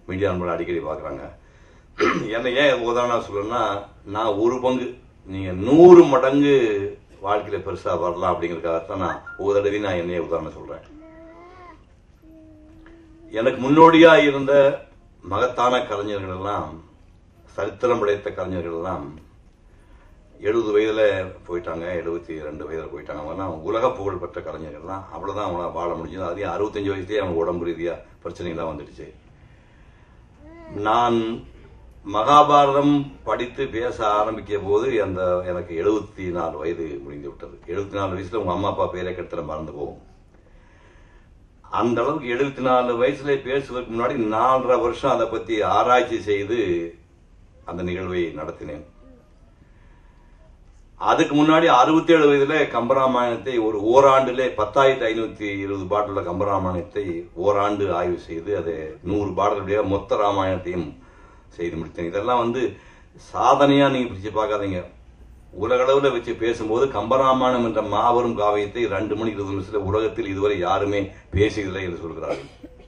Media நண்பர்கள் அடிக்கடி பார்க்குறாங்க என்ன ஏன் உதாரணம் சொல்லணும்னா நான் ஒரு பங்கு நீங்கள் நூறு மடங்கு வாழ்க்கையில் பெருசாக வரலாம் அப்படிங்கிறதுக்காகத்தான் நான் ஒரு தடவை நான் என்னைய உதாரணம் சொல்கிறேன் எனக்கு முன்னோடியா இருந்த மகத்தான கலைஞர்கள் எல்லாம் சரித்திரம் படைத்த கலைஞர்கள் எல்லாம் எழுபது வயதுல போயிட்டாங்க எழுபத்தி ரெண்டு வயதுல போயிட்டாங்க அவங்கலாம் உலக புகழ் பெற்ற கலைஞர்கள் தான் அவ்வளவுதான் அவங்களால வாழ முடிஞ்சது அதே அறுபத்தஞ்சு வயசுலயே அவங்க உடம்பு ரீதியா பிரச்சனைகள்லாம் வந்துடுச்சு நான் மகாபாரதம் படித்து பேச ஆரம்பிக்க போது அந்த எனக்கு எழுபத்தி நாலு வயது முடிந்து விட்டது எழுபத்தி நாலு வயசுல உங்க அம்மா அப்பா பேரை கெடுத்துல மறந்து போகும் அந்த அளவுக்கு எழுபத்தி நாலு வயசுல பேசுவதற்கு முன்னாடி நாலரை வருஷம் அதை பத்தி ஆராய்ச்சி செய்து அந்த நிகழ்வை நடத்தினேன் அதுக்கு முன்னாடி அறுபத்தி ஏழு வயதுல கம்பராமாயணத்தை ஒரு ஓராண்டுல பத்தாயிரத்தி ஐநூத்தி இருபது பாட்டுள்ள கம்பராமாயணத்தை ஓராண்டு ஆய்வு செய்து அதை நூறு பாடலுடைய மொத்த ராமாயணத்தையும் செய்து முடித்தேன் இதெல்லாம் வந்து சாதனையா நீங்க பிடிச்சு பார்க்காதீங்க உலகளவுல வச்சு பேசும்போது கம்பராமாயணம் என்ற மாபெரும் காவியத்தை ரெண்டு மணி இருபது நிமிஷத்துல உலகத்தில் இதுவரை யாருமே பேசியதில்லை என்று சொல்கிறார்கள்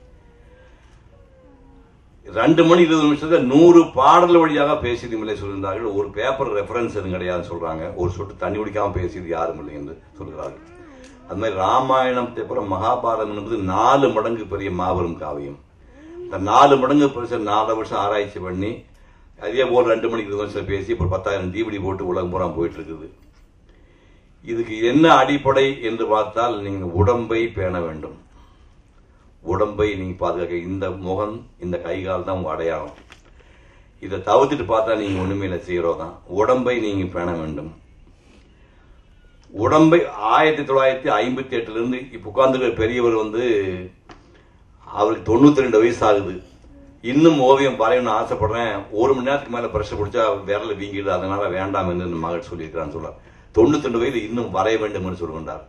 ரெண்டு மணி இருபது நிமிஷத்துல நூறு பாடல் வழியாக பேசியது இல்லை சொல்கிறார்கள் ஒரு பேப்பர் ரெஃபரன்ஸ் எதுவும் கிடையாதுன்னு சொல்றாங்க ஒரு சொட்டு தண்ணி குடிக்காம பேசியது யாரும் இல்லை என்று சொல்கிறார்கள் அது மாதிரி ராமாயணத்தை அப்புறம் மகாபாரதம் என்பது நாலு மடங்கு பெரிய மாபெரும் காவியம் இந்த நாலு மடங்கு பெருசு நாலு வருஷம் ஆராய்ச்சி பண்ணி அதே போல் ரெண்டு மணிக்கு இருபது நிமிஷம் பேசி இப்போ பத்தாயிரம் டிவிடி போட்டு உலகம் பூரா போயிட்டு இருக்குது இதுக்கு என்ன அடிப்படை என்று பார்த்தால் நீங்க உடம்பை பேண வேண்டும் உடம்பை நீங்க பாதுகாக்க இந்த முகம் இந்த கை கால் தான் உங்க அடையாளம் இதை தவிர்த்துட்டு பார்த்தா நீங்க ஒண்ணுமே இல்லை ஜீரோ தான் உடம்பை நீங்க பேண வேண்டும் உடம்பை ஆயிரத்தி தொள்ளாயிரத்தி ஐம்பத்தி எட்டுல இருந்து இப்ப உட்கார்ந்துக்கிற பெரியவர் வந்து அவருக்கு தொண்ணூத்தி ரெண்டு வயசு ஆகுது இன்னும் ஓவியம் வரையணும்னு ஆசைப்படுறேன் ஒரு மணி நேரத்துக்கு மேல பிரஷர் பிடிச்சா விரல வீங்கிடுது அதனால வேண்டாம் என்று இந்த மகள் சொல்லியிருக்கிறான்னு சொல்றார் தொண்ணூத்தி ரெண்டு வயது இன்னும் வரைய வேண்டும் என்று சொல்கின்றார்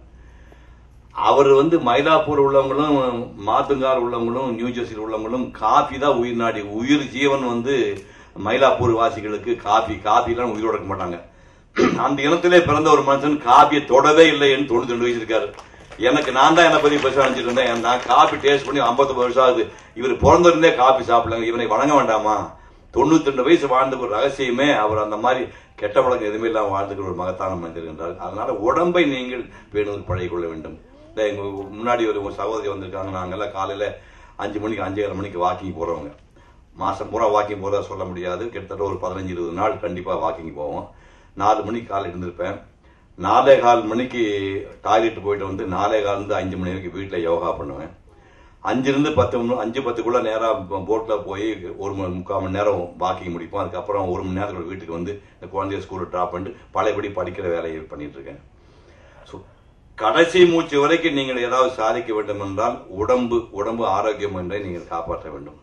அவர் வந்து மயிலாப்பூர் உள்ளவங்களும் மாத்துங்கார் உள்ளவங்களும் நியூ ஜெர்சியில் உள்ளவங்களும் காபி தான் உயிர் நாடி உயிர் ஜீவன் வந்து மயிலாப்பூர் வாசிகளுக்கு காபி காபிலாம் உயிரோட இருக்க மாட்டாங்க அந்த இனத்திலே பிறந்த ஒரு மனுஷன் காபியை தொடவே இல்லை என்று தொண்ணூத்தி ரெண்டு வயசு இருக்காரு எனக்கு நான் தான் என்னை பத்தி பேச நினைச்சிட்டு இருந்தேன் நான் காபி டேஸ்ட் பண்ணி 59 வருஷம் ஆகுது இவர் பிறந்திருந்தே காபி சாப்பிடலங்க இவனை வணங்க வேண்டாமா தொண்ணூத்தி ரெண்டு வயசு வாழ்ந்த ஒரு ரகசியமே அவர் அந்த மாதிரி கெட்ட பழக்கம் எதுவுமே இல்லாம வாழ்ந்துக்கிற ஒரு மகத்தான மனிதர் என்றார் அதனால உடம்பை நீங்கள் பேணுவதற்கு பழகிக் கொள்ள வேண்டும் இந்த எங்க முன்னாடி ஒரு ஒரு சகோதரி வந்திருக்காங்க நாங்கெல்லாம் காலையில அஞ்சு மணிக்கு அஞ்சரை மணிக்கு வாக்கிங் போறவங்க மாசம் பூரா வாக்கிங் போறதா சொல்ல முடியாது கிட்டத்தட்ட ஒரு பதினஞ்சு இருபது நாள் கண்டிப்பா வாக்கிங் போவோம் நாலு மணிக்கு காலை இருந்திருப்பேன் நாலே கால் மணிக்கு டாய்லெட் போயிட்டு வந்து நாலே கால் இருந்து அஞ்சு மணி வரைக்கும் வீட்டில் யோகா பண்ணுவேன் அஞ்சிலிருந்து பத்து மணி அஞ்சு பத்துக்குள்ள நேராக போட்டில் போய் ஒரு மணி முக்கால் மணி நேரம் வாக்கிங் முடிப்போம் அதுக்கப்புறம் ஒரு மணி நேரத்துக்குள்ள வீட்டுக்கு வந்து இந்த குழந்தைய ஸ்கூலில் ட்ராப் பண்ணிட்டு பழையபடி படிக்கிற வேலையை பண்ணிட்டு இருக்கேன் ஸோ கடைசி மூச்சு வரைக்கும் நீங்கள் ஏதாவது சாதிக்க வேண்டும் என்றால் உடம்பு உடம்பு ஆரோக்கியம் என்றை நீங்கள் காப்பாற்ற வேண்டும்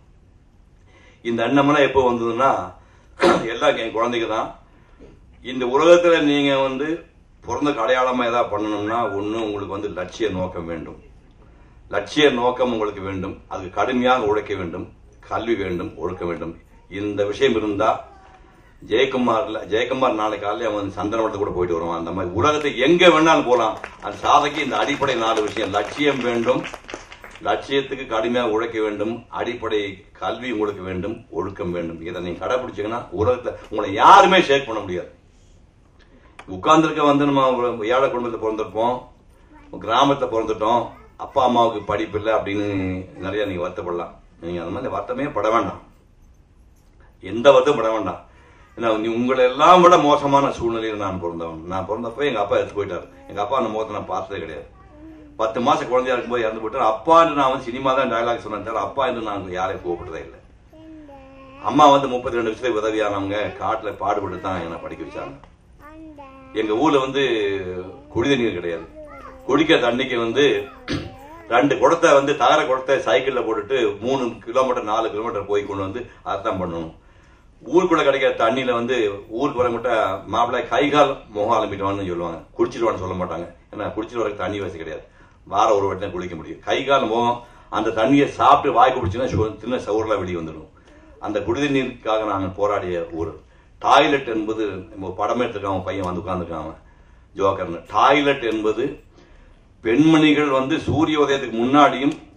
இந்த எண்ணமெல்லாம் எப்போ வந்ததுன்னா எல்லாம் என் குழந்தைக்கு தான் இந்த உலகத்துல நீங்க வந்து பிறந்த அடையாளமா ஏதாவது பண்ணணும்னா ஒண்ணு உங்களுக்கு வந்து லட்சிய நோக்கம் வேண்டும் லட்சிய நோக்கம் உங்களுக்கு வேண்டும் அதுக்கு கடுமையாக உழைக்க வேண்டும் கல்வி வேண்டும் ஒழுக்க வேண்டும் இந்த விஷயம் இருந்தா ஜெயக்குமார்ல ஜெயக்குமார் நாளைக்கு காலையில அவன் சந்தனவட்டத்துக்கு கூட போயிட்டு வருவான் அந்த மாதிரி உலகத்தை எங்க வேணாலும் போலாம் அந்த சாதைக்கு இந்த அடிப்படை நாலு விஷயம் லட்சியம் வேண்டும் லட்சியத்துக்கு கடுமையாக உழைக்க வேண்டும் அடிப்படை கல்வி உங்களுக்கு வேண்டும் ஒழுக்கம் வேண்டும் இதை நீங்க கடைபிடிச்சீங்கன்னா உலகத்தை உங்களை யாருமே ஷேக் பண்ண முடியாது உட்கார்ந்துருக்க வந்து நம்ம ஒரு ஏழை குடும்பத்தில் பிறந்திருப்போம் கிராமத்துல பிறந்துட்டோம் அப்பா அம்மாவுக்கு படிப்பு இல்லை அப்படின்னு நிறைய நீங்க வருத்தப்படலாம் நீங்க அந்த மாதிரி வருத்தமே பட வேண்டாம் எந்த வருத்தம் பட வேண்டாம் ஏன்னா நீ உங்களை எல்லாம் விட மோசமான சூழ்நிலையில் நான் பிறந்தவன் நான் பிறந்தப்ப எங்க அப்பா எடுத்து போயிட்டாரு எங்க அப்பா அந்த முகத்தை நான் பார்த்ததே கிடையாது பத்து மாசம் குழந்தையா இருக்கும்போது இறந்து போயிட்டாரு அப்பா என்று நான் வந்து சினிமா தான் டயலாக் சொன்னேன் தவிர அப்பா என்று நான் யாரையும் கூப்பிட்டதே இல்லை அம்மா வந்து முப்பத்தி ரெண்டு வருஷத்துல உதவியானவங்க காட்டுல பாடுபட்டு தான் என்னை படிக்க வச்சாங்க எங்க ஊர்ல வந்து குடித நீர் கிடையாது குடிக்க தண்ணிக்கு வந்து ரெண்டு குடத்தை வந்து தகர குடத்தை சைக்கிள்ல போட்டுட்டு மூணு கிலோமீட்டர் நாலு கிலோமீட்டர் போய் கொண்டு வந்து அர்த்தம் பண்ணணும் ஊருக்குள்ள கிடைக்கிற தண்ணியில வந்து ஊருக்கு வர மட்டும் மாப்பிள்ளை கை கால் முகம் அலம்பிட்டுவான்னு சொல்லுவாங்க குடிச்சிட்டு சொல்ல மாட்டாங்க ஏன்னா குடிச்சிட்டு வரக்கு தண்ணி வசதி கிடையாது வாரம் ஒரு வாட்டி தான் குளிக்க முடியும் கை கால் முகம் அந்த தண்ணியை சாப்பிட்டு வாய் குடிச்சுன்னா தின்ன சவுரில் வெளியே வந்துடும் அந்த குடித நீருக்காக நாங்கள் போராடிய ஊர் டாய்லெட் என்பது நம்ம படம் எடுத்துருக்கான் பையன் வந்து உட்காந்துருக்கான் ஜோக்கர்னு டாய்லெட் என்பது பெண்மணிகள் வந்து சூரிய உதயத்துக்கு முன்னாடியும்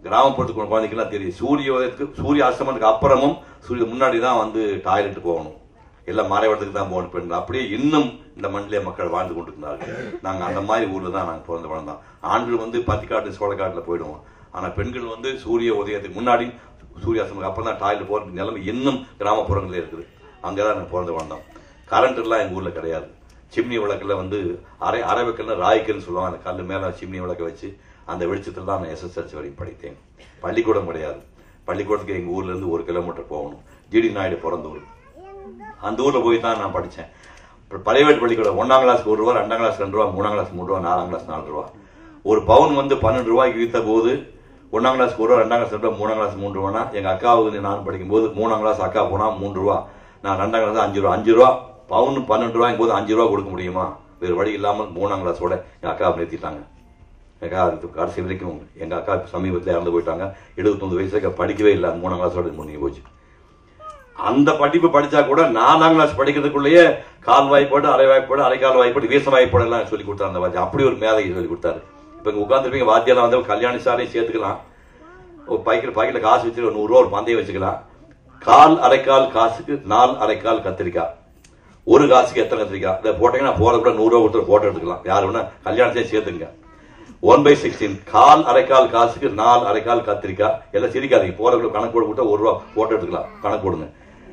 கிராமப்புறத்துக்கு குழந்தைக்கெல்லாம் தெரியும் சூரிய உதயத்துக்கு சூரிய அஸ்தமனத்துக்கு அப்புறமும் சூரிய முன்னாடி தான் வந்து டாய்லெட் போகணும் எல்லாம் மறைவடத்துக்கு தான் போகணும் பெண்கள் அப்படியே இன்னும் இந்த மண்ணிலே மக்கள் வாழ்ந்து கொண்டிருக்கிறார்கள் நாங்க அந்த மாதிரி ஊர்ல தான் நாங்க பிறந்து வளர்ந்தோம் ஆண்கள் வந்து பத்திக்காட்டு சோழக்காட்டுல போயிடுவோம் ஆனா பெண்கள் வந்து சூரிய உதயத்துக்கு முன்னாடி சூரிய அஸ்தமனுக்கு அப்புறம் தான் டாய்லெட் போற நிலைமை இன்னும் கிராமப்புறங்களே இருக்குது அங்கதான் நாங்க பிறந்து வளர்ந்தோம் கரண்ட் எல்லாம் எங்க ஊர்ல கிடையாது சிம்னி விளக்குல வந்து அரை அரை வைக்கல்னு ராய்க்கல்னு சொல்லுவாங்க அந்த கல்லு மேல சிம்னி விளக்க வச்சு அந்த வெளிச்சத்தில் தான் நான் எஸ்எஸ்எல்சி வரைக்கும் படித்தேன் பள்ளிக்கூடம் கிடையாது பள்ளிக்கூடத்துக்கு எங்க ஊர்ல இருந்து ஒரு கிலோமீட்டர் போகணும் ஜிடி நாயுடு பிறந்த ஊர் அந்த ஊர்ல போய் தான் நான் படித்தேன் பிரைவேட் பள்ளிக்கூடம் ஒன்னாம் கிளாஸ்க்கு ஒரு ரூபா ரெண்டாம் கிளாஸ் ரெண்டு ரூபா மூணாம் கிளாஸ் மூணு ரூபா நாலாம் கிளாஸ் நாலு ரூபா ஒரு பவுன் வந்து பன்னெண்டு ரூபாய்க்கு வித்த போது ஒன்னாம் கிளாஸ் ஒரு ரூபா ரெண்டாம் கிளாஸ் ரெண்டு ரூபா மூணாம் கிளாஸ் மூணு ரூபானா எங்க அக்காவுக்கு நான் படிக்கும் போது மூணாம் கிளாஸ் அக்கா போனா மூணு ரூபா நான் ரெண்டாம் கிளாஸ் அஞ்சு ரூபா அஞ்சு ரூபா பவுன் பன்னெண்டு ரூபாய்க்கும் போது அஞ்சு ரூபா கொடுக்க முடியுமா வேறு வழி இல்லாமல் மூணாம் கிளாஸோட எங்க அக்காவை நிறுத்திட்டாங்க எங்க அக்கா கடைசி வரைக்கும் எங்க அக்கா சமீபத்தில் இறந்து போயிட்டாங்க எழுபத்தொன்பது வயசுக்கு படிக்கவே இல்லை அந்த மூணாம் கிளாஸோட முடிஞ்சு போச்சு அந்த படிப்பு படிச்சா கூட நாலாம் கிளாஸ் படிக்கிறதுக்குள்ளேயே கால் வாய்ப்பாடு அரை வாய்ப்பாடு அரைக்கால் வாய்ப்பாடு வீச வாய்ப்பாடு எல்லாம் சொல்லி கொடுத்தாரு அந்த வாத்தியம் அப்படி ஒரு மேதை சொல்லி கொடுத்தாரு இப்ப இங்க உட்காந்துருப்பீங்க வாத்தியால வந்து கல்யாணி சாரையும் சேர்த்துக்கலாம் ஒரு பாக்கெட் பாக்கெட்ல காசு வச்சு ஒரு நூறு ரூபா ஒரு பந்தயம் வச்சுக்கலாம் கால் அரைக்கால் காசுக்கு நாலு அரைக்கால் கத்திரிக்காய் ஒரு காசுக்கு எத்தனை கத்திரிக்காய் இதை போட்டீங்கன்னா போற கூட நூறு ரூபா கொடுத்து போட்டோ எடுத்துக்கலாம் யாரு வேணா கல்யாணத்தையும் சேர்த்துங்க ஒன் பை சிக்ஸ்டீன் கால் அரைக்கால் காசுக்கு நாலு அரைக்கால் கத்திரிக்காய் எல்லாம் சிரிக்காதீங்க போற கூட கணக்கு போட கொடுத்தா ஒரு ரூபா போட்டோ எடுத்துக்கலாம் கணக்கு போடுங்க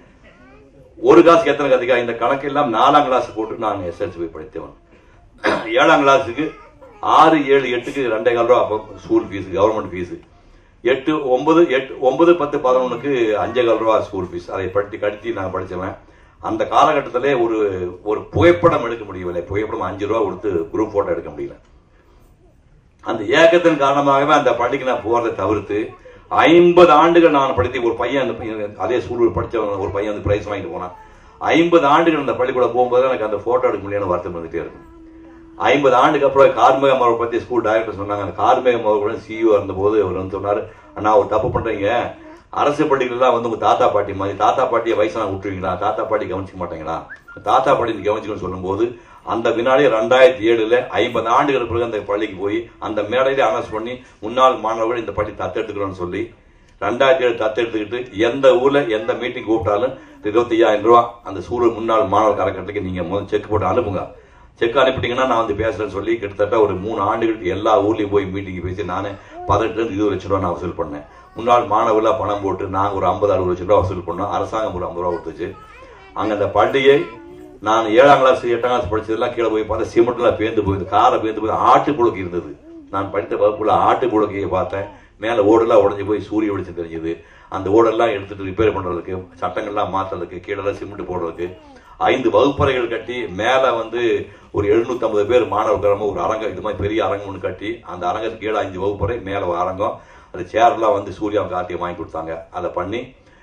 ஒரு காசுக்கு எத்தனை கத்திரிக்காய் இந்த கணக்கு எல்லாம் நாலாம் கிளாஸ் போட்டு நான் எஸ்எல்சி போய் படித்தவன் ஏழாம் கிளாஸுக்கு ஆறு ஏழு எட்டுக்கு ரெண்டே கால் ரூபா அப்போ ஸ்கூல் ஃபீஸ் கவர்மெண்ட் ஃபீஸ் எட்டு ஒன்பது எட்டு ஒன்பது பத்து பதினொன்றுக்கு அஞ்சே கால் ரூபா ஸ்கூல் ஃபீஸ் அதை பட்டி கட்டி நான் படிச்சவன் அந்த காலகட்டத்திலே ஒரு ஒரு புகைப்படம் எடுக்க முடியவில்லை புகைப்படம் அஞ்சு ரூபா கொடுத்து குரூப் போட்டோ எடுக்க முடியல அந்த ஏக்கத்தின் காரணமாகவே அந்த பள்ளிக்கு நான் போறதை தவிர்த்து ஐம்பது ஆண்டுகள் நான் படித்த ஒரு பையன் அந்த பையன் அதே ஸ்கூலில் படிச்சவன் ஒரு பையன் வந்து பிரைஸ் வாங்கிட்டு போனான் ஐம்பது ஆண்டுகள் அந்த பள்ளிக்கூடம் போகும்போது எனக்கு அந்த போட்டோ எடுக்க முடியாத வருத்தம் வந்துட்டே இருக்கும் ஐம்பது ஆண்டுக்கு அப்புறம் கார்மேக மரம் பத்தி ஸ்கூல் டைரக்டர் சொன்னாங்க அந்த கார்மேக மரம் சிஇஓ இருந்தபோது அவர் வந்து சொன்னாரு அண்ணா ஒரு தப்பு பண்றீங்க அரசு பள்ளிகள்லாம் வந்து உங்க தாத்தா பாட்டி மாதிரி தாத்தா பாட்டியை வயசான விட்டுருவீங்களா தாத்தா பாட்டி கவனிக்க மாட்டீங்களா தாத்தா பாட்டி கவனிச்சுக்கணும்னு சொல்லும்போது அந்த வினாடி ரெண்டாயிரத்தி ஏழுல ஐம்பது ஆண்டுகள் பிறகு அந்த பள்ளிக்கு போய் அந்த மேடையில அனௌன்ஸ் பண்ணி முன்னாள் மாணவர்கள் இந்த பள்ளி தத்தெடுத்துக்கிறோம்னு சொல்லி ரெண்டாயிரத்தி ஏழு தத்தெடுத்துக்கிட்டு எந்த ஊர்ல எந்த மீட்டிங் கூப்பிட்டாலும் இருபத்தி ஐயாயிரம் ரூபாய் அந்த சூழல் முன்னாள் மாணவர் அறக்கட்டளைக்கு நீங்க முதல் செக் போட்டு அனுப்புங்க செக் அனுப்பிட்டீங்கன்னா நான் வந்து பேசுறேன்னு சொல்லி கிட்டத்தட்ட ஒரு மூணு ஆண்டுகளுக்கு எல்லா ஊர்லயும் போய் மீட்டிங் பேசி நானே பதினெட்டு இருந்து இருபது லட்சம் ரூபா நான் வசூல் பண்ணேன் முன்னாள் மாணவர்களா பணம் போட்டு நாங்க ஒரு ஐம்பது அறுபது லட்சம் ரூபா வசூல் பண்ணோம் அரசாங்கம் ஒரு ஐம்பது ரூபா கொடுத்துச்சு அங்க அந்த பள்ளியை நான் ஏழாம் கிளாஸ் எட்டாம் கிளாஸ் படிச்சதெல்லாம் கீழே போய் பார்த்தா சிமெண்ட்லாம் பேந்து போகுது காரை பேந்து போய் ஆட்டு புழுக்கு இருந்தது நான் படித்த வகுப்புல ஆட்டு புழுக்கையை பார்த்தேன் மேல ஓடெல்லாம் உடைஞ்சு போய் சூரிய வெளிச்சம் தெரிஞ்சது அந்த ஓடெல்லாம் எடுத்துட்டு ரிப்பேர் பண்றதுக்கு சட்டங்கள்லாம் மாத்துறதுக்கு கீழே சிமெண்ட் போடுறதுக்கு ஐந்து வகுப்பறைகள் கட்டி மேல வந்து ஒரு எழுநூத்தி ஐம்பது பேர் மாணவர்களமா ஒரு அரங்கம் இது மாதிரி பெரிய அரங்கம் ஒன்று கட்டி அந்த அரங்கத்துக்கு கீழே அஞ்சு வகுப்பறை மேல ஒரு அரங்கம் அந்த சேர்லாம் வந்து சூர்யா கார்த்திகை வாங்கி கொடுத்தாங்க அதை பண்ணி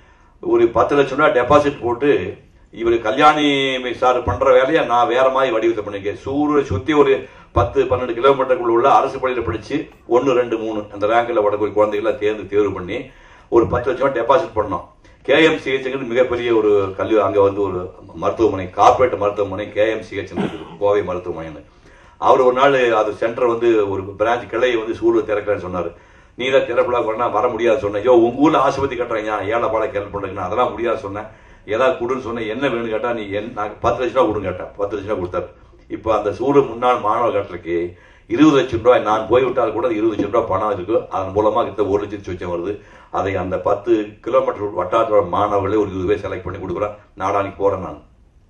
ஒரு பத்து லட்சம் ரூபாய் டெபாசிட் போட்டு இவர் கல்யாணி சார் பண்ற வேலையை நான் வேற மாதிரி வடிவத்தை பண்ணிருக்கேன் சூரிய சுத்தி ஒரு பத்து பன்னெண்டு கிலோமீட்டருக்குள்ள உள்ள அரசு பள்ளியில படிச்சு ஒன்னு ரெண்டு மூணு அந்த ரேங்க்ல வரக்கூடிய குழந்தைகளை தேர்ந்து தேர்வு பண்ணி ஒரு பத்து லட்சம் ரூபாய் டெபாசிட் பண்ணோம் கேஎம்சிஹெச்ங்கிறது மிகப்பெரிய ஒரு கல்வி அங்க வந்து ஒரு மருத்துவமனை கார்பரேட் மருத்துவமனை கேஎம்சிஹெச் கோவை மருத்துவமனைன்னு அவர் ஒரு நாள் அது சென்டர் வந்து ஒரு பிரான்ச் கிளையை வந்து சூழல் திறக்கிறேன்னு சொன்னாரு நீ தான் திறப்பலா பண்ணா வர முடியாது சொன்னேன் யோ உங்க ஊர்ல ஆஸ்பத்திரி கட்டுறீங்க ஏழை பாலை கேள்வி பண்ணுறீங்க அதெல்லாம் முடியாது சொன்னேன் ஏதாவது கொடுன்னு சொன்னேன் என்ன வேணும்னு கேட்டா நீ என் நான் பத்து லட்சம் ரூபா கொடுங்க கேட்டேன் பத்து லட்சம் ரூபா கொடுத்தாரு இப்போ அந்த சூழல் முன்னாள் மாணவர் கட்டளைக்கு இருபது லட்சம் ரூபாய் நான் போய்விட்டால் கூட இருபது லட்சம் ரூபாய் பணம் இருக்கு அதன் மூலமா கிட்ட ஒரு லட்சம் சொச்சம் வருது அதை அந்த பத்து கிலோமீட்டர் வட்டார மாணவர்களே ஒரு இருபது பேர் செலக்ட் பண்ணி கொடுக்குறேன் நாடானிக்கு போறேன் நான்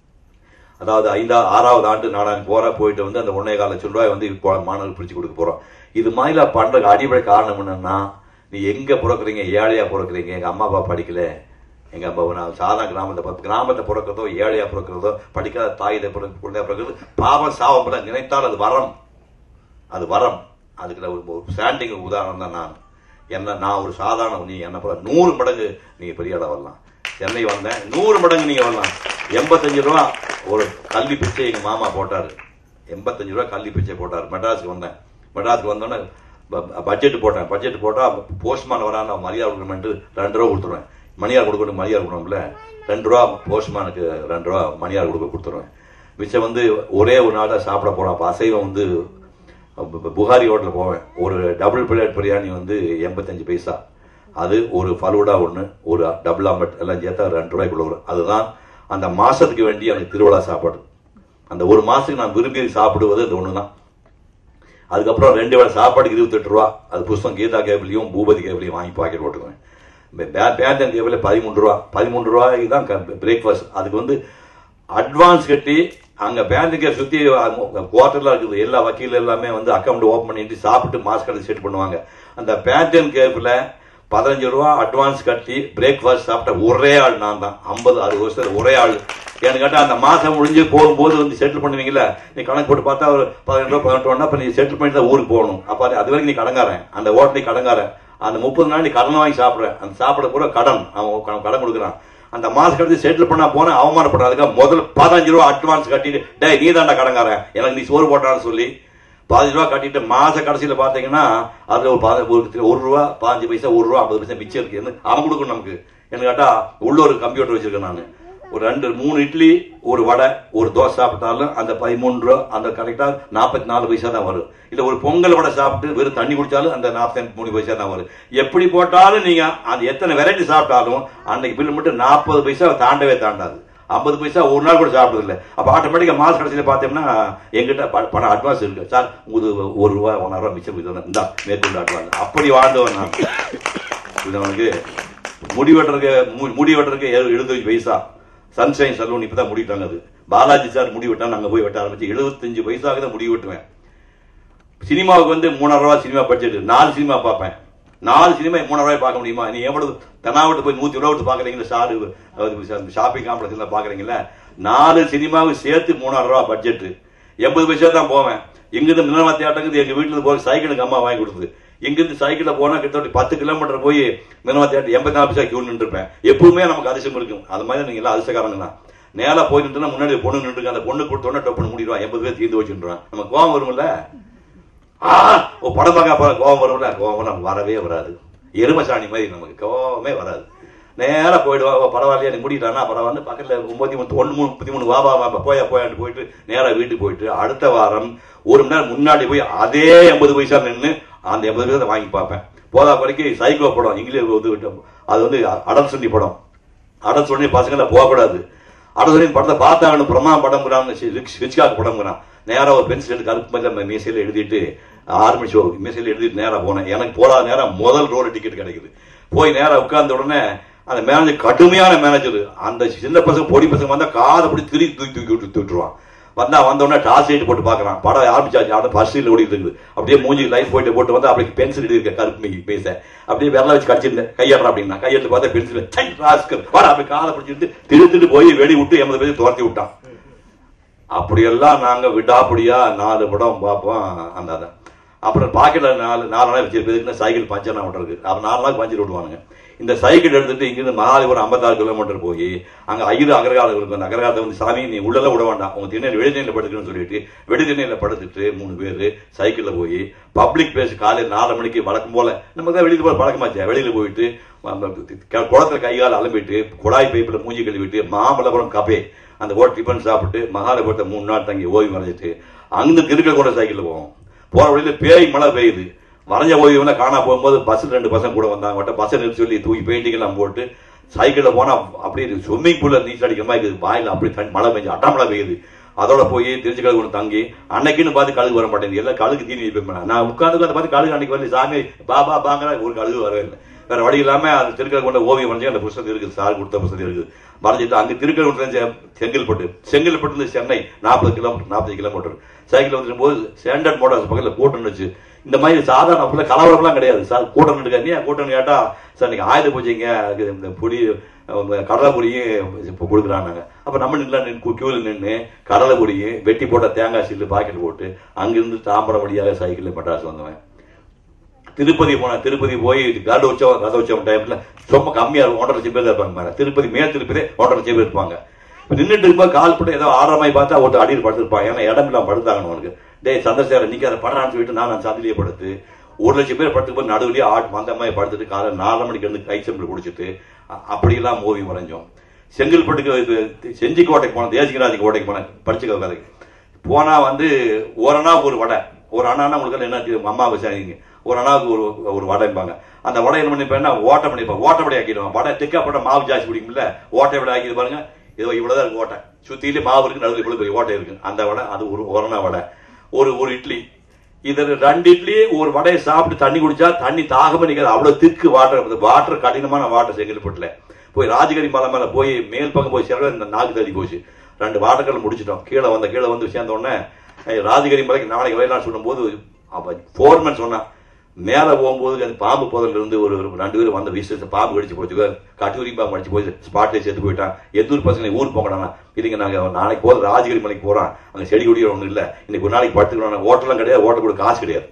அதாவது ஐந்தா ஆறாவது ஆண்டு நாடாங்க போற போயிட்டு வந்து அந்த ஒன்னே கால லட்சம் ரூபாய் வந்து இப்போ மாணவர்கள் பிரிச்சு கொடுக்க போறோம் இது மாதிரி பண்ற அடிப்படை காரணம் என்னன்னா நீ எங்க பிறக்குறீங்க ஏழையா பிறக்குறீங்க எங்க அம்மா அப்பா படிக்கல எங்க அப்பா நான் சாதாரண கிராமத்தை பார்த்து கிராமத்தை பிறக்கிறதோ ஏழையா பிறக்கிறதோ படிக்காத தாய் குழந்தையா பிறக்கிறது பாவம் சாவம் கூட நினைத்தால் அது வரம் அது வரம் அதுக்கு ஒரு ஸ்டாண்டிங் உதாரணம் தான் நான் என்ன நான் ஒரு சாதாரண நீ என்ன போல நூறு மடங்கு நீங்க பெரிய ஆளா வரலாம் சென்னை வந்தேன் நூறு மடங்கு நீங்க வரலாம் எண்பத்தஞ்சு ரூபா ஒரு கல்வி பிச்சை எங்க மாமா போட்டாரு எண்பத்தஞ்சு ரூபா கல்வி பிச்சை போட்டாரு மெட்ராஸுக்கு வந்தேன் மெட்ராஸுக்கு வந்தோன்னே பட்ஜெட் போட்டேன் பட்ஜெட் போட்டா போஸ்ட்மேன் வரான மரியாதை கொடுக்கணும்ட்டு ரெண்டு ரூபா கொடுத்துருவேன் மணியார் கொடுக்கணும் மணியார் கொடுக்கணும்ல ரெண்டு ரூபா போஸ்ட்மேனுக்கு ரெண்டு ரூபா மணியார் கொடுக்க கொடுத்துருவேன் மிச்சம் வந்து ஒரே ஒரு நாள் தான் சாப்பிட போறோம் அப்ப அசைவம் வந்து பு- பு- புகாரி ஹோட்டலில் போவேன் ஒரு டபுள் பிளேட் பிரியாணி வந்து எண்பத்தஞ்சு பைசா அது ஒரு ஃபலூடா ஒன்று ஒரு டபுள் ஆம்பட் எல்லாம் சேர்த்தா ரெண்டு ரூபாய்க்குள்ள வரும் அதுதான் அந்த மாசத்துக்கு வேண்டிய எனக்கு திருவிழா சாப்பாடு அந்த ஒரு மாசத்துக்கு நான் விரும்பி சாப்பிடுவது அது ஒன்று தான் அதுக்கப்புறம் ரெண்டு வேளை சாப்பாடுக்கு இருபத்தெட்டு ரூபா அது புஸ்தகம் கீதா கேபிளையும் பூபதி கேபிளையும் வாங்கி பாக்கெட் போட்டுக்குவேன் பேந்தன் கேபிள் பதிமூன்று ரூபா பதிமூன்று ரூபாய்க்கு தான் பிரேக்ஃபாஸ்ட் அதுக்கு வந்து அட்வான்ஸ் கட்டி அங்க பேந்துக்கு சுத்தி குவார்டர்ல இருக்குது எல்லா வக்கீல் எல்லாமே வந்து அக்கௌண்ட் ஓபன் பண்ணிட்டு சாப்பிட்டு மாஸ்க் கட்டி செட் பண்ணுவாங்க அந்த பேந்தன் கேப்ல பதினஞ்சு ரூபா அட்வான்ஸ் கட்டி பிரேக்ஃபாஸ்ட் சாப்பிட்ட ஒரே ஆள் நான் தான் ஐம்பது அறுபது வருஷத்துல ஒரே ஆள் ஏன்னு கேட்டா அந்த மாசம் முடிஞ்சு போகும்போது வந்து செட்டில் பண்ணுவீங்களா நீ கணக்கு போட்டு பார்த்தா ஒரு பதினெட்டு ரூபா பதினெட்டு ரூபா அப்ப நீ செட்டில் பண்ணி தான் ஊருக்கு போகணும் அப்ப அது- அது வரைக்கும் நீ கடங்காரன் அந்த ஹோட்டலுக்கு கடங்காரன் அந்த முப்பது நாள் நீ கடன் வாங்கி சாப்பிடுற அந்த சாப்பிட பூரா கடன் அவன் க- கடன் கொடுக்குறான் அந்த மாசம் கழிச்சு செட்டில் பண்ணா போனா அவமானப்படுறதுக்கு முதல்ல பதினஞ்சு ரூபா அட்வான்ஸ் கட்டிட்டு டேய் நீ தாண்டா கடங்காரன் எனக்கு நீ சோறு போட்டான்னு சொல்லி பதினஞ்சு ரூபா கட்டிட்டு மாச கடைசியில பாத்தீங்கன்னா அதுல ஒரு பத- ஒரு- ஒரு ரூபா பதினஞ்சு பைசா ஒரு ரூபா ஐம்பது பைசா மிச்சம் இருக்கு என்ன அவன் கொடுக்கணும் நமக்கு என்ன கேட்டா உள்ள ஒரு கம்ப்யூட்டர் வச்சிருக்கேன் நான் ஒரு ரெண்டு மூணு இட்லி ஒரு வடை ஒரு தோசை சாப்பிட்டாலும் அந்த பதிமூணு ரூபா அந்த கரெக்டா நாற்பத்தி நாலு பைசா தான் வரும் இல்ல ஒரு பொங்கல் வடை சாப்பிட்டு வெறும் தண்ணி குடிச்சாலும் அந்த நாற்பத்தி மூணு பைசா தான் வரும் எப்படி போட்டாலும் நீங்க அந்த எத்தனை வெரைட்டி சாப்பிட்டாலும் அன்னைக்கு பில் மட்டும் நாற்பது பைசா தாண்டவே தாண்டாது ஐம்பது பைசா ஒரு நாள் கூட சாப்பிடுறது இல்லை அப்ப ஆட்டோமேட்டிக்கா மாச கடைசியில பார்த்தோம்னா எங்கிட்ட ப- பணம் அட்வான்ஸ் இருக்கு சார் உங்களுக்கு ஒரு ரூபா ஒன்றரை ரூபா மிச்சம் இது இந்த மேற்கொண்டு அட்வான்ஸ் அப்படி வாழ்ந்தவன் நான் இது அவனுக்கு முடி வெட்டுறதுக்கு மு- முடி வெட்டுறதுக்கு எழு- எழுபத்தஞ்சு பைசா சன்ஷைன் சலூன் இப்பதான் முடிட்டாங்க அது பாலாஜி சார் முடி வெட்டா நாங்க போய் வெட்ட ஆரம்பிச்சு எழுபத்தஞ்சு பைசாவுக்கு தான் முடி வெட்டுவேன் சினிமாவுக்கு வந்து மூணாயிரம் ரூபாய் சினிமா பட்ஜெட் நாலு சினிமா பார்ப்பேன் நாலு சினிமா மூணாயிரம் ரூபாய் பார்க்க முடியுமா நீ எவ்வளவு தென்னாவட்டு போய் நூத்தி ரூபா கொடுத்து பாக்குறீங்களா ஷாரு ஷாப்பிங் காம்ப்ளெக்ஸ்ல பாக்குறீங்களா நாலு சினிமாவுக்கு சேர்த்து மூணாயிரம் ரூபாய் பட்ஜெட் எண்பது பைசா தான் போவேன் இங்கிருந்து மினரா தியேட்டருக்கு எங்க வீட்டுல போய் சைக்கிளுக்கு அம்மா வாங்கி கொடுத்தது இங்கிருந்து சைக்கிள்ல போனா கிட்டத்தட்ட பத்து கிலோமீட்டர் போய் மினரா தியேட்டர் எண்பத்தி நாலு பைசா கியூ நின்று இருப்பேன் எப்பவுமே நமக்கு அதிசயம் இருக்கும் அது மாதிரி நீங்க எல்லாம் அதிசயக்காரங்க தான் நேரா போய் நின்றுனா முன்னாடி ஒரு பொண்ணு நின்று அந்த பொண்ணு கொடுத்தோன்னே டொப்புன்னு மூடிடுவான் எண்பது பேர் தீர்ந்து வச்சுருவான் நம்ம கோவம் வரும்ல ஆ ஓ படம் பார்க்க போற கோவம் வரும்ல கோவம் நமக்கு வரவே வராது எருமசாணி மாதிரி நமக்கு கோவமே வராது நேரா போயிடுவா ஓ, பரவாயில்லையா நீ முடிக்கிறானா பரவாயில்ல பக்கத்துல ஒன்பது மூணு ஒன்று மூணு முப்பத்தி மூணு வாபா வாபா போயா போயான்னு போயிட்டு நேரா வீட்டுக்கு போயிட்டு அடுத்த வாரம் ஒரு மணி நேரம் முன்னாடி போய் அதே எண்பது பைசா நின்று அந்த எண்பது பைசா வாங்கி பார்ப்பேன் போதா வரைக்கும் சைக்கோ படம் இங்கிலீஷ் வந்து விட்டு- அது வந்து அடல் சொல்லி படம் அடல் சொல்லி பசங்களை போகக்கூடாது அடல் சொல்லி படத்தை பார்த்தாங்கன்னு பிரமா படம்ங்கிறான் ரிச்காக் படம்ங்கிறான் நேரா ஒரு பென்சில் எடுத்து கருப்பு மஞ்சள் மீசையில எழுதிட்டு ஆர்மி ஷோ மீசையில எழுதிட்டு நேரா போனேன் எனக்கு போடாத நேரம் முதல் ரோடு டிக்கெட் கிடைக்குது போய் நேரா உட்கார்ந்த உடனே அந்த மேனேஜர் கடுமையான மேனேஜர் அந்த சின்ன பசங்க பொடி பசங்க வந்தா காதை பிடி திருப்பி தூக்கி தூக்கி விட்டு தூக்கிட்டுருவான் வந்தா வந்த உடனே டாஸ் லைட் போட்டு பாக்குறான் படம் ஆரம்பிச்சாச்சு ஆனா பஸ்ஸில் ஓடிட்டு இருக்குது அப்படியே மூஞ்சி லைட் போயிட்டு போட்டு வந்து அப்படி பென்சில் எழுதிருக்க கருப்பு மீ பேச அப்படியே விரல வச்சு கடிச்சிருந்தேன் கையாடுறா அப்படின்னா கையெழுத்து பார்த்தா பென்சில் ராஸ்கர் வாடா அப்படி காலை பிடிச்சிட்டு திருத்துட்டு போய் வெடி விட்டு எண்பது பேர் துரத்தி விட்டான் அப்படியெல்லாம் நாங்க விடாப்படியா நாலு படம் பார்ப்போம் அந்த அதை அப்புறம் பாக்கெட்ல நாலு நாலு நாள் வச்சிருப்பதுக்குன்னு சைக்கிள் பஞ்சர் நான் விட்டுருக்கு அப்புறம் நாலு நாள் பஞ்சர் விடுவானுங்க இந்த சைக்கிள் எடுத்துட்டு இங்கிருந்து மகாலிபுரம் ஐம்பத்தாறு கிலோமீட்டர் போய் அங்க ஐந்து அகரகாலம் இருக்கும் அந்த அகரகாலத்தை வந்து சாமி நீ உள்ளெல்லாம் விட வேண்டாம் உங்க திண்ணை வெளித்திண்ணில படுத்துக்கணும்னு சொல்லிட்டு வெளித்திண்ணையில படுத்துட்டு மூணு பேர் சைக்கிள்ல போய் பப்ளிக் பிளேஸ் காலையில் நாலு மணிக்கு வழக்கம் போல நமக்கு தான் வெளியில போய் பழக்கமாச்சே வெளியில போயிட்டு ம- க- குளத்துல கை கால் அலம்பிட்டு குழாய் பைப்பில் மூஞ்சி கழுவிட்டு மாமல்லபுரம் கபே அந்த ஹோட்டல் டிஃபன் சாப்பிட்டு மகாலிபுரத்தை மூணு நாள் தங்கி ஓய்வு மறைஞ்சிட்டு அங்கிருந்து திருக்கல் கூட சைக்கிள்ல போவோம் போற வழியில பேய் மழை பெய்யுது மறைஞ்ச ஓய்வுல காணா போகும்போது பஸ்ல ரெண்டு பசங்க கூட வந்தாங்க மட்டும் பஸ்ஸை நிறுத்தி சொல்லி தூக்கி பெயிண்டிங் எல்லாம் போட்டு சைக்கிள்ல போனா அப்படியே ஸ்விம்மிங் பூல்ல நீச்சல் அடிக்கிற மாதிரி இருக்குது வாயில அப்படி தண்ணி மழை பெஞ்சு அட்டா மழை பெய்யுது அதோட போய் திருச்சி கழுகு ஒன்று தங்கி அன்னைக்குன்னு பார்த்து கழுகு வர மாட்டேங்குது எல்லாம் கழுகு தீனி வைப்பேன் நான் உட்காந்து அதை பார்த்து கழுகு அன்னைக்கு வரல சாமி பாபா பாங்கிற ஒரு கழுகு வரவே இல்லை வேற வழி இல்லாம அது திருக்கல் கொண்ட ஓவியம் வரைஞ்சி அந்த புத்தகம் இருக்குது சார் கொடுத்த புத்தகம் இருக்குது வரைஞ்சிட்டு அங்க திருக்கல் கொண்டு செங்கல்பட்டு செங்கல்பட்டு இருந்து சென்னை நாற்பது கிலோமீட்டர் நாற்பது கிலோமீட்டர் சைக்கிள் வந்துடும் போது ஸ்டாண்டர்ட் மோட்டார்ஸ் பக்கத்துல கூட்டம் இருந்துச்சு இந்த மாதிரி சாதாரண அப்படிலாம் கலவரம்லாம் கிடையாது சார் கூட்டம் நின்று நீ கூட்டம் கேட்டா சார் நீங்க ஆயுத பூஜைங்க அது இந்த பொடி அவங்க கடலை பொடியும் இப்போ கொடுக்குறாங்க அப்ப நம்ம நின்று நின்று கியூவில் நின்று கடலை பொடியும் வெட்டி போட்ட தேங்காய் சில்லு பாக்கெட் போட்டு அங்கிருந்து தாம்பரம் வழியாக சைக்கிளில் மெட்ராஸ் வந்தவன் திருப்பதி போன திருப்பதி போய் கருட உற்சவம் ரத உற்சவம் டைம்ல ரொம்ப கம்மியா இருக்கும் ஒன்றரை லட்சம் பேர் தான் இருப்பாங்க மேல திருப்பதி மேல் திருப்பதி ஒன்றரை லட்சம் பேர் இருப்பாங்க இப்ப நின்னுட்டு இருக்கும்போது கால் போட்டு ஏதோ ஆடுற மாதிரி பார்த்தா ஒருத்தர் அடியில் படுத்திருப்பாங்க ஏன்னா இடம் இல்லாம படுத்தாங்க அவனுக்கு டேய் சந்திரசேகர் நிக்காத படுறான்னு சொல்லிட்டு நான் அந்த சந்திலேயே படுத்து ஒரு லட்சம் பேர் படுத்து போய் நடுவுலயே ஆட் அந்த மாதிரி படுத்துட்டு காலை நாலு மணிக்கு இருந்து கை செம்பிள் குடிச்சிட்டு அ- அப்படியெல்லாம் மூவி வரைஞ்சோம் செங்கல்பட்டுக்கு இது செஞ்சி கோட்டைக்கு போனோம் தேசிகராஜ் கோட்டைக்கு போனேன் படிச்சுக்க கதைக்கு போனா வந்து ஓரணா ஒரு வடை ஒரு அண்ணா உங்களுக்கு என்ன தெரியும்? அம்மா விசாரிங்க ஒரு அண்ணாவுக்கு ஒரு ஒரு வடைம்பாங்க அந்த வடை என்ன பண்ணிப்பேன்னா ஓட்டை பண்ணிப்பேன் ஓட்ட வடை ஆக்கிடுவான் வடை திக்கா போட்ட மாவு ஜாஸ்தி பிடிக்கும்ல ஓட்டை வடை ஆக்கிது பாருங்க இதோ இவ்வளவுதான் இருக்கு ஓட்டை சுத்தியிலே மாவு இருக்கு நடுவில் இவ்வளவு பெரிய ஓட்டை இருக்கு அந்த வடை அது ஒரு ஒரணா வடை ஒரு ஒரு இட்லி இது ரெண்டு இட்லி ஒரு வடையை சாப்பிட்டு தண்ணி குடிச்சா தண்ணி தாகமே நிற்காது அவ்வளவு திக்கு வாட்டர் வாட்டர் கடினமான வாட்டர் செங்கல்பட்டுல போய் ராஜகிரி மலை மேல போய் மேல் பக்கம் போய் சேர இந்த நாக்கு தள்ளி போச்சு ரெண்டு வாட்டர்கள் முடிச்சிட்டோம் கீழே வந்த கீழே வந்து சேர்ந்த உடனே ஏய், ராஜகிரி மலைக்கு நாளைக்கு வரையலாம் சொல்லும்போது அப்ப ஃபோர்மேன் சொன்னான் மேல போகும்போது அந்த பாம்பு புதல்ல இருந்து ஒரு ஒரு ரெண்டு பேரும் வந்த வீசு பாம்பு கடிச்சு போச்சு கட்டுரி பாம்பு அடிச்சு போய் ஸ்பாட்லேயே செத்து போயிட்டான் எத்தூர் பசங்க ஊர் போங்கடா இதுங்க நாங்க நாளைக்கு போதும் ராஜகிரி மலைக்கு போறோம் அங்க செடி கொடி ஒண்ணும் இல்ல இன்னைக்கு ஒரு நாளைக்கு படுத்துக்கணும் ஹோட்டலும் கிடையாது ஹோட்டல் கூட காசு கிடையாது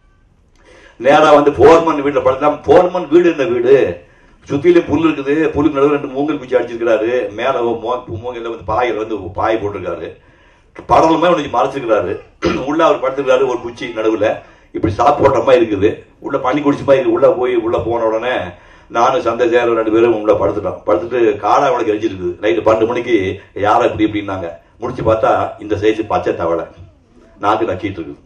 நேரா வந்து போர்மன் வீட்டுல படுத்தலாம் போர்மன் வீடு இருந்த வீடு சுத்திலும் புல் இருக்குது புல்லுக்கு நடுவில் ரெண்டு மூங்கல் குச்சி அடிச்சிருக்கிறாரு மேல மூங்கல்ல வந்து பாயில வந்து பாய் போட்டிருக்காரு படலமே ஒன்று மறைச்சிருக்கிறாரு உள்ள அவர் படுத்துருக்காரு ஒரு குச்சி நடுவுல இப்படி சாப்பிட்ட மாதிரி இருக்குது உள்ள பண்ணி குடிச்ச மாதிரி இருக்கு. உள்ள போய் உள்ள போன உடனே நானும் சந்திரசேகர் ரெண்டு பேரும் உள்ள படுத்துட்டோம் படுத்துட்டு காடா அவளுக்கு எரிஞ்சிருக்குது நைட்டு பன்னெண்டு மணிக்கு யாரா இப்படி இப்படின்னாங்க முடிச்சு பார்த்தா இந்த சைஸ் பச்சை தவளை நாக்கு நக்கிட்டு இருக்குது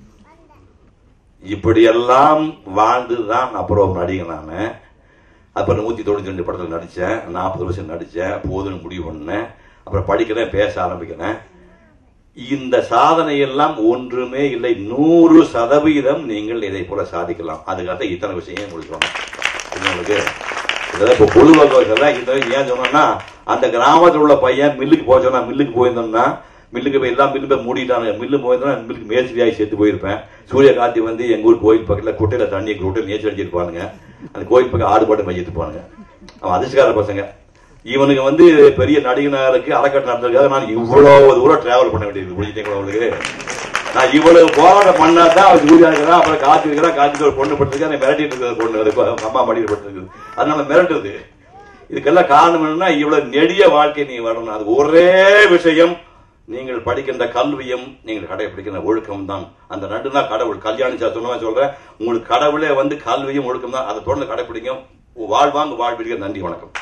இப்படியெல்லாம் வாழ்ந்துதான் அப்புறம் நடிகன் நான் அப்புறம் நூத்தி தொண்ணூத்தி ரெண்டு படத்துல நடிச்சேன் நாற்பது வருஷம் நடிச்சேன் போதுன்னு முடிவு பண்ணேன் அப்புறம் படிக்கிறேன் பேச ஆரம்பிக்கிறேன் இந்த சாதனை எல்லாம் ஒன்றுமே இல்லை நூறு சதவீதம் நீங்கள் இதை போல சாதிக்கலாம் அதுக்காக இத்தனை விஷயம் உங்களுக்கு சொன்னேன் உங்களுக்கு இதான் இப்போ பொழுதுபோக்கு இந்த ஏன் சொன்னோம்னா அந்த கிராமத்தில் உள்ள பையன் மில்லுக்கு போக சொன்னா மில்லுக்கு போயிருந்தோம்னா மில்லுக்கு போய் எல்லாம் மில்லு போய் மூடிட்டாங்க மில்லு போயிருந்தா மில்லுக்கு மேஸ்திரியாகி சேர்த்து போயிருப்பேன் சூரிய காந்தி வந்து எங்க ஊர் கோயில் பக்கத்துல குட்டையில தண்ணி குட்டையில் நீச்சல் அடிச்சிருப்பானுங்க அந்த கோயில் பக்கம் ஆடு பாட்டு மேய்ச்சிட்டு இருப்பானுங்க அவன் அதிர்ஷ்டக்கார பசங்க இவனுக்கு வந்து பெரிய நடிகனாருக்கு அறக்கட்டை நடந்ததுக்காக நான் இவ்வளவு தூரம் டிராவல் பண்ண வேண்டியது புரிஞ்சுட்டீங்களா உங்களுக்கு நான் இவ்வளவு போராட்டம் பண்ணா தான் அவர் சூர்யா இருக்கிறான் அப்புறம் காத்து இருக்கிறா காத்து ஒரு பொண்ணு படுத்துருக்கு அதை மிரட்டிட்டு இருக்கிற பொண்ணு அது இப்ப அம்மா மடியில் படுத்துருக்குது அதனால மிரட்டுது இதுக்கெல்லாம் காரணம் என்னன்னா இவ்வளவு நெடிய வாழ்க்கை நீ வரணும் அது ஒரே விஷயம் நீங்கள் படிக்கின்ற கல்வியும் நீங்கள் கடைபிடிக்கிற ஒழுக்கம் தான் அந்த ரெண்டு தான் கடவுள் கல்யாணி சார் சொன்ன சொல்றேன் உங்களுக்கு கடவுளே வந்து கல்வியும் ஒழுக்கம் தான் அதை தொடர்ந்து கடைபிடிக்கும் வாழ்வாங்க வாழ்விடுங்க நன்றி வணக்கம்